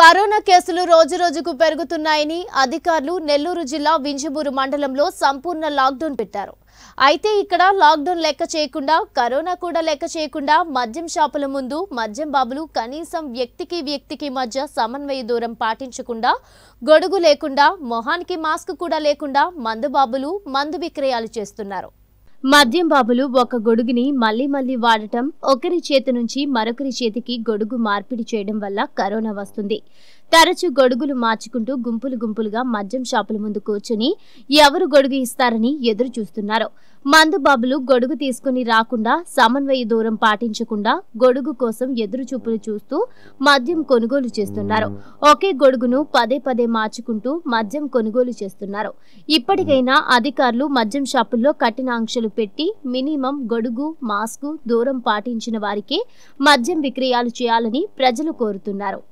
Corona కేసులు రోజురోజుకు పెరుగుతున్నాయని అధికారులు నెల్లూరు జిల్లా వింజమూరు మండలంలో సంపూర్ణ లాక్డౌన్ పెట్టారు అయితే ఇక్కడ లాక్డౌన్ లెక్క చేయకుండా కరోనా కూడా లెక్క చేయకుండా మద్యం షాపుల ముందు మద్యం బాబులు కనీసం వ్యక్తికి వ్యక్తికి మధ్య సమన్వయ దూరం పాటించకుండా గొడుగు లేకుండా మొహానికి మాస్క్ కూడా లేకుండా మందు బాబులు మందు విక్రయాలు చేస్తున్నారు మద్యం బాబులు ఒక గొడుగుని మళ్లీ మళ్లీ వాడటం ఒకరి చేతి నుంచి మరొకరి చేతికి గొడుగు మార్పిడి చేయడం వల్ల కరోనా వస్తుంది తరచు గొడుగులు మార్చుకుంటూ గుంపులు గుంపులుగా మద్యం షాపుల ముందు కూర్చుని ఎవరు గొడుగు ఇస్తారని ఎదురు చూస్తున్నారు మందు బాబులు గొడుగు తీసుకుని రాకుండా సమన్వయ దూరం పాటించకుండా గొడుగు కోసం ఎదురు చూపులు చూస్తూ మద్యం కొనుగోలు చేస్తున్నారు ఒకే గొడుగును పదే పదే మార్చుకుంటూ మద్యం కొనుగోలు చేస్తున్నారు ఇప్పటికైనా అధికారులు మద్యం షాపుల్లో కఠిన ఆంక్షలు పెట్టి మినిమం గొడుగు మాస్కు దూరం పాటించిన వారికే మద్యం విక్రయాలు చేయాలని ప్రజలు కోరుతున్నారు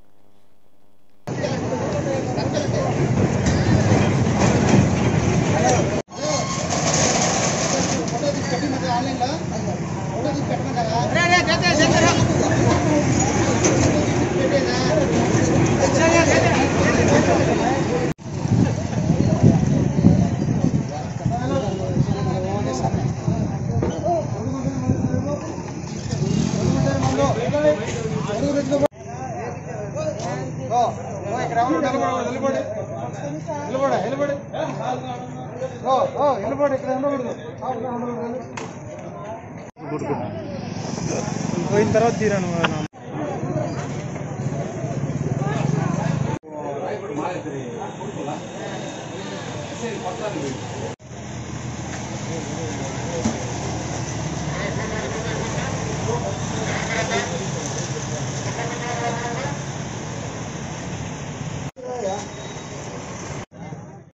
ఓ, ఓ, ఇక్కడ ఎవరు నిలబడకూడదు, నిలబడి నిలబడ నిలబడి ఓ ఓ నిలబడి ఇక్కడ ఉండకూడదు ఆ, ఇక్కడ ఉండకూడదు. పోయిన తర్వాత తీరాను మాది